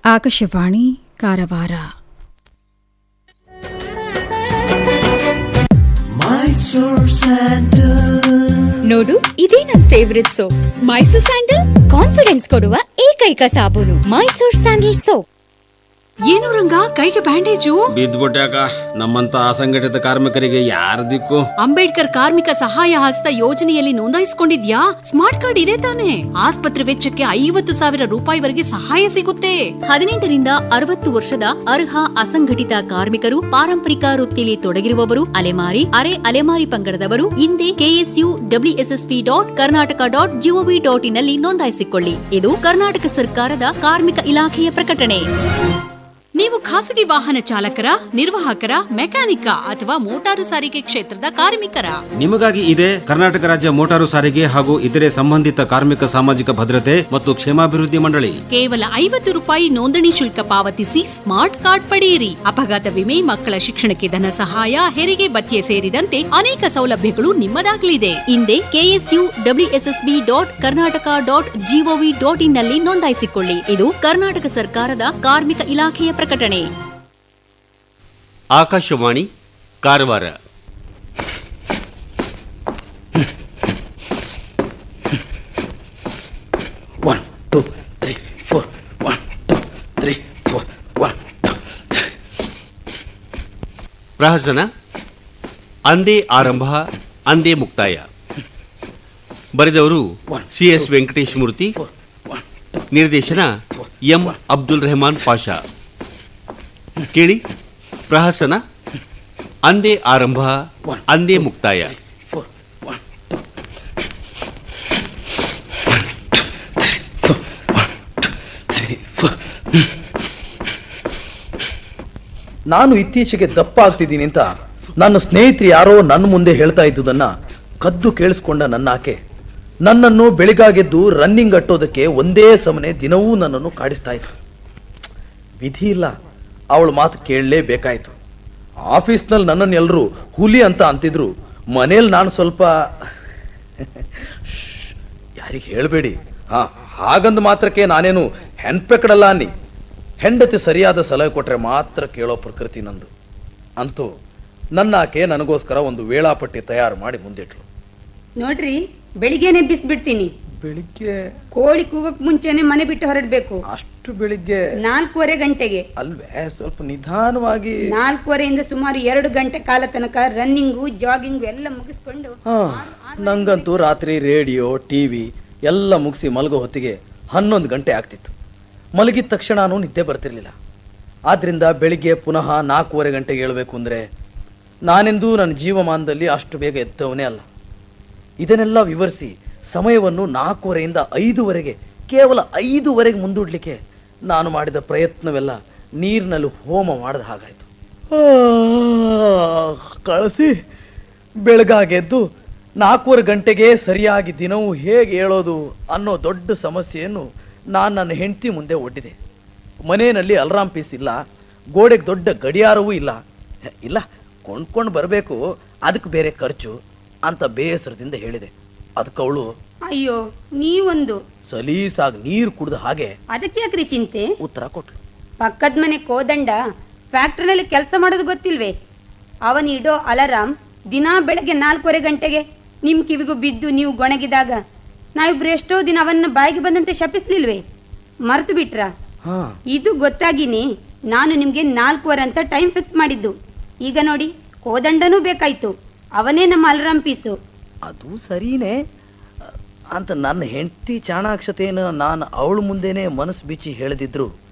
ಆಕಾಶವಾಣಿ ಕಾರವಾರ ನೋಡು ಇದೇ ನನ್ favourite soap Mysore sandal confidence ಕೊಡುವ ಏಕೈಕ ಸಾಬೂನು ಮೈಸೂರ್ ಸ್ಯಾಂಡಲ್ ಸೋಪ್ ಏನು ರಂಗ ಕೈಗೆ ಬ್ಯಾಂಡೇಜು ಬಿದ್ದ್ಬಿಟ್ಯಾಕ ನಮ್ಮಂತ ಅಸಂಘಟಿತ ಕಾರ್ಮಿಕರಿಗೆ ಯಾರ ದಿಕ್ಕು ಅಂಬೇಡ್ಕರ್ ಕಾರ್ಮಿಕ ಸಹಾಯ ಹಸ್ತ ಯೋಜನೆಯಲ್ಲಿ ನೋಂದಾಯಿಸಿಕೊಂಡಿದ್ಯಾ ಸ್ಮಾರ್ಟ್ ಕಾರ್ಡ್ ಇದೆ ತಾನೆ ಆಸ್ಪತ್ರೆ ವೆಚ್ಚಕ್ಕೆ ಐವತ್ತು ಸಾವಿರ ರೂಪಾಯಿವರೆಗೆ ಸಹಾಯ ಸಿಗುತ್ತೆ ಹದಿನೆಂಟರಿಂದ ಅರವತ್ತು ವರ್ಷದ ಅರ್ಹ ಅಸಂಘಟಿತ ಕಾರ್ಮಿಕರು ಪಾರಂಪರಿಕ ವೃತ್ತಿಯಲ್ಲಿ ತೊಡಗಿರುವವರು ಅಲೆಮಾರಿ ಅರೆ ಅಲೆಮಾರಿ ಪಂಗಡದವರು ಹಿಂದೆ KSU WSSP dot Karnataka dot GOV dot ಇನ್ನಲ್ಲಿ ನೋಂದಾಯಿಸಿಕೊಳ್ಳಿ ಇದು ಕರ್ನಾಟಕ ಸರ್ಕಾರದ ಕಾರ್ಮಿಕ ಇಲಾಖೆಯ ಪ್ರಕಟಣೆ ನೀವು ಖಾಸಗಿ ವಾಹನ ಚಾಲಕರ ನಿರ್ವಾಹಕರ ಮೆಕ್ಯಾನಿಕ ಅಥವಾ ಮೋಟಾರು ಸಾರಿಗೆ ಕ್ಷೇತ್ರದ ಕಾರ್ಮಿಕರ ನಿಮಗಾಗಿ ಇದೆ ಕರ್ನಾಟಕ ರಾಜ್ಯ ಮೋಟಾರು ಸಾರಿಗೆ ಹಾಗೂ ಇತರೆ ಸಂಬಂಧಿತ ಕಾರ್ಮಿಕ ಸಾಮಾಜಿಕ ಭದ್ರತೆ ಮತ್ತು ಕ್ಷೇಮಾಭಿವೃದ್ಧಿ ಮಂಡಳಿ ಕೇವಲ ಐವತ್ತು ರೂಪಾಯಿ ನೋಂದಣಿ ಶುಲ್ಕ ಪಾವತಿಸಿ ಸ್ಮಾರ್ಟ್ ಕಾರ್ಡ್ ಪಡೆಯಿರಿ ಅಪಘಾತ ವಿಮೆ ಮಕ್ಕಳ ಶಿಕ್ಷಣಕ್ಕೆ ಧನ ಸಹಾಯ ಹೆರಿಗೆ ಭತ್ಯೆ ಸೇರಿದಂತೆ ಅನೇಕ ಸೌಲಭ್ಯಗಳು ನಿಮ್ಮದಾಗಲಿದೆ ಹಿಂದೆ KSU WSSB dot Karnataka dot GOV dot in ನಲ್ಲಿ ನೋಂದಾಯಿಸಿಕೊಳ್ಳಿ ಇದು ಕರ್ನಾಟಕ ಸರ್ಕಾರದ ಕಾರ್ಮಿಕ ಇಲಾಖೆಯ ಪ್ರಕಟಣೆ Akashvani Karwar One, two, three, four. One, two, three, four. One, two, three. ಪ್ರಹಸನ ಅಂದೇ ಆರಂಭ ಅಂದೇ ಮುಕ್ತಾಯ ಬರೆದವರು ಸಿ ಎಸ್ ವೆಂಕಟೇಶ್ ಮೂರ್ತಿ ನಿರ್ದೇಶನ ಎಂ ಅಬ್ದುಲ್ ರೆಹಮಾನ್ ಪಾಷಾ ಕೇಳಿ ಪ್ರಹಸನ ಅಂದೇ ಆರಂಭ ಅಂದೇ ಮುಕ್ತಾಯ Four. One, two. Three, four. ನಾನು ಇತ್ತೀಚೆಗೆ ದಪ್ಪ ಆಗ್ತಿದ್ದೀನಿ ಅಂತ ನನ್ನ ಸ್ನೇಹಿತರು ಯಾರೋ ನನ್ನ ಮುಂದೆ ಹೇಳ್ತಾ ಇದ್ದುದನ್ನ ಕದ್ದು ಕೇಳಿಸ್ಕೊಂಡ ನನ್ನ ಆಕೆ ನನ್ನನ್ನು ಬೆಳಿಗಾಗೆದ್ದು ರನ್ನಿಂಗ್ ಅಟ್ಟೋದಕ್ಕೆ ಒಂದೇ ಸಮನೆ ದಿನವೂ ನನ್ನನ್ನು ಕಾಡಿಸ್ತಾ ಇತ್ತು ವಿಧಿ ಇಲ್ಲ ಅವಳ ಮಾತು ಕೇಳಲೇಬೇಕಾಯ್ತು ಆಫೀಸ್ನಲ್ಲಿ ನನ್ನನ್ನು ಎಲ್ಲರೂ ಹುಲಿ ಅಂತ ಅಂತಿದ್ರು ಮನೇಲಿ ನಾನು ಸ್ವಲ್ಪ ಯಾರಿಗೆ ಹೇಳಬೇಡಿ ಹಾ ಹಾಗಂದ ಮಾತ್ರಕ್ಕೆ ನಾನೇನು ಹೆಣ್ಪೆಕ್ಕಡಲ್ಲ ಅನ್ನಿ ಹೆಂಡತಿ ಸರಿಯಾದ ಸಲಹೆ ಕೊಟ್ರೆ ಮಾತ್ರ ಕೇಳೋ ಪ್ರಕೃತಿ ನಂದು ಅಂತೂ ನನ್ನ ಆಕೆ ನನಗೋಸ್ಕರ ಒಂದು ವೇಳಾಪಟ್ಟಿ ತಯಾರು ಮಾಡಿ ಮುಂದಿಟ್ಲು ನೋಡ್ರಿ ಬೆಳಿಗ್ಗೆನೆ ಬಿಸ್ಬಿಡ್ತೀನಿ ಬೆಳಿಗ್ಗೆ ಕೋಳಿ ಕೂಗಕ್ ಮುಂಚೆನೆ ಮನೆ ಬಿಟ್ಟು ಹೊರಡ್ಬೇಕು ಅಷ್ಟು ಬೆಳಿಗ್ಗೆ ನಾಲ್ಕೂವರೆ ಗಂಟೆಗೆ ಅಲ್ವೇ ಸ್ವಲ್ಪ ನಿಧಾನವಾಗಿ ನಾಲ್ಕೂವರೆಯಿಂದ ಸುಮಾರು ಎರಡು ಗಂಟೆ ಕಾಲ ತನಕ ರನ್ನಿಂಗು ಜಾಗಿಂಗು ಎಲ್ಲ ಮುಗಿಸ್ಕೊಂಡು ಹಾ ನಂಗಂತೂ ರಾತ್ರಿ ರೇಡಿಯೋ ಟಿವಿ ಎಲ್ಲ ಮುಗಿಸಿ ಮಲಗೋ ಹೊತ್ತಿಗೆ ಹನ್ನೊಂದು ಗಂಟೆ ಆಗ್ತಿತ್ತು ಮಲಗಿದ ತಕ್ಷಣನೂ ನಿದ್ದೆ ಬರ್ತಿರ್ಲಿಲ್ಲ ಆದ್ರಿಂದ ಬೆಳಿಗ್ಗೆ ಪುನಃ ನಾಲ್ಕೂವರೆ ಗಂಟೆಗೆ ಏಳಬೇಕು ಅಂದ್ರೆ ನಾನೆಂದೂ ನನ್ನ ಜೀವಮಾನದಲ್ಲಿ ಅಷ್ಟು ಬೇಗ ಎದ್ದವನೇ ಅಲ್ಲ ಇದನ್ನೆಲ್ಲ ವಿವರಿಸಿ ಸಮಯವನ್ನು ನಾಲ್ಕೂವರೆಯಿಂದ ಐದುವರೆಗೆ ಕೇವಲ ಐದುವರೆಗೆ ಮುಂದೂಡ್ಲಿಕ್ಕೆ ನಾನು ಮಾಡಿದ ಪ್ರಯತ್ನವೆಲ್ಲ ನೀರಿನಲ್ಲಿ ಹೋಮ ಮಾಡಿದ ಹಾಗಾಯ್ತು ಕಳಿಸಿ ಬೆಳಗಾಗೆದ್ದು ನಾಲ್ಕೂವರೆ ಗಂಟೆಗೆ ಸರಿಯಾಗಿ ದಿನವೂ ಹೇಗೆ ಹೇಳೋದು ಅನ್ನೋ ದೊಡ್ಡ ಸಮಸ್ಯೆಯನ್ನು ನಾನು ನನ್ನ ಹೆಂಡತಿ ಮುಂದೆ ಒಡ್ಡಿದೆ ಮನೆಯಲ್ಲಿ ಅಲ್ರಾಮ್ ಪೀಸ್ ಇಲ್ಲ ಗೋಡೆಗೆ ದೊಡ್ಡ ಗಡಿಯಾರವೂ ಇಲ್ಲ ಇಲ್ಲ ಕೊಂಡ್ಕೊಂಡು ಬರಬೇಕು ಅದಕ್ಕೆ ಬೇರೆ ಖರ್ಚು ಅಂತ ಬೇಸರದಿಂದ ಹೇಳಿದೆ ಅದಕ್ಕೆ ಅವಳು ಅಯ್ಯೋ ನೀವೊಂದು ಸಲೀಸಾಗಿ ನೀರು ಕುಡ್ದ ಹಾಗೆ ಅದಕ್ಕೆ ಯಾಕ್ರಿ ಚಿಂತೆ ಉತ್ತರ ಕೊಟ್ಲು ಪಕ್ಕದ ಮನೆ ಕೋದಂಡ ಫ್ಯಾಕ್ಟ್ರಿನಲ್ಲಿ ಕೆಲಸ ಮಾಡೋದು ಗೊತ್ತಿಲ್ವೇ ಅವನ್ ಇಡೋ ಅಲಾರಾಮ್ ದಿನಾ ಬೆಳಗ್ಗೆ ನಾಲ್ಕೂವರೆ ಗಂಟೆಗೆ ನಿಮ್ ಕಿವಿಗೂ ಬಿದ್ದು ನೀವು ಗೊಣಗಿದಾಗ ನಾವಿಬ್ರು ಎಷ್ಟೋ ದಿನ ಅವನ್ನ ಬಾಯಿಗೆ ಬಂದಂತೆ ಶಪಿಸ್ಲಿಲ್ವೇ ಮರ್ತು ಬಿಟ್ರಾ ಹಾ ಇದು ಗೊತ್ತಾಗಿನಿ ನಾನು ನಿಮ್ಗೆ ನಾಲ್ಕೂವರೆ ಅಂತ ಟೈಮ್ ಫಿಕ್ಸ್ ಮಾಡಿದ್ದು ಈಗ ನೋಡಿ ಕೋದಂಡನೂ ಬೇಕಾಯ್ತು ಅವನೇ ನಮ್ಮ ಅಲಾರಾಮ್ ಪೀಸು ಅದು ಸರಿನೇ ಅಂತ ನನ್ನ ಹೆಂಡತಿ ಚಾಣಾಕ್ಷತೆಯನ್ನು ನಾನು ಅವಳ ಮುಂದೆನೆ ಮನಸ್ಸು ಬಿಚ್ಚಿ ಹೇಳ್ದಿದ್ರು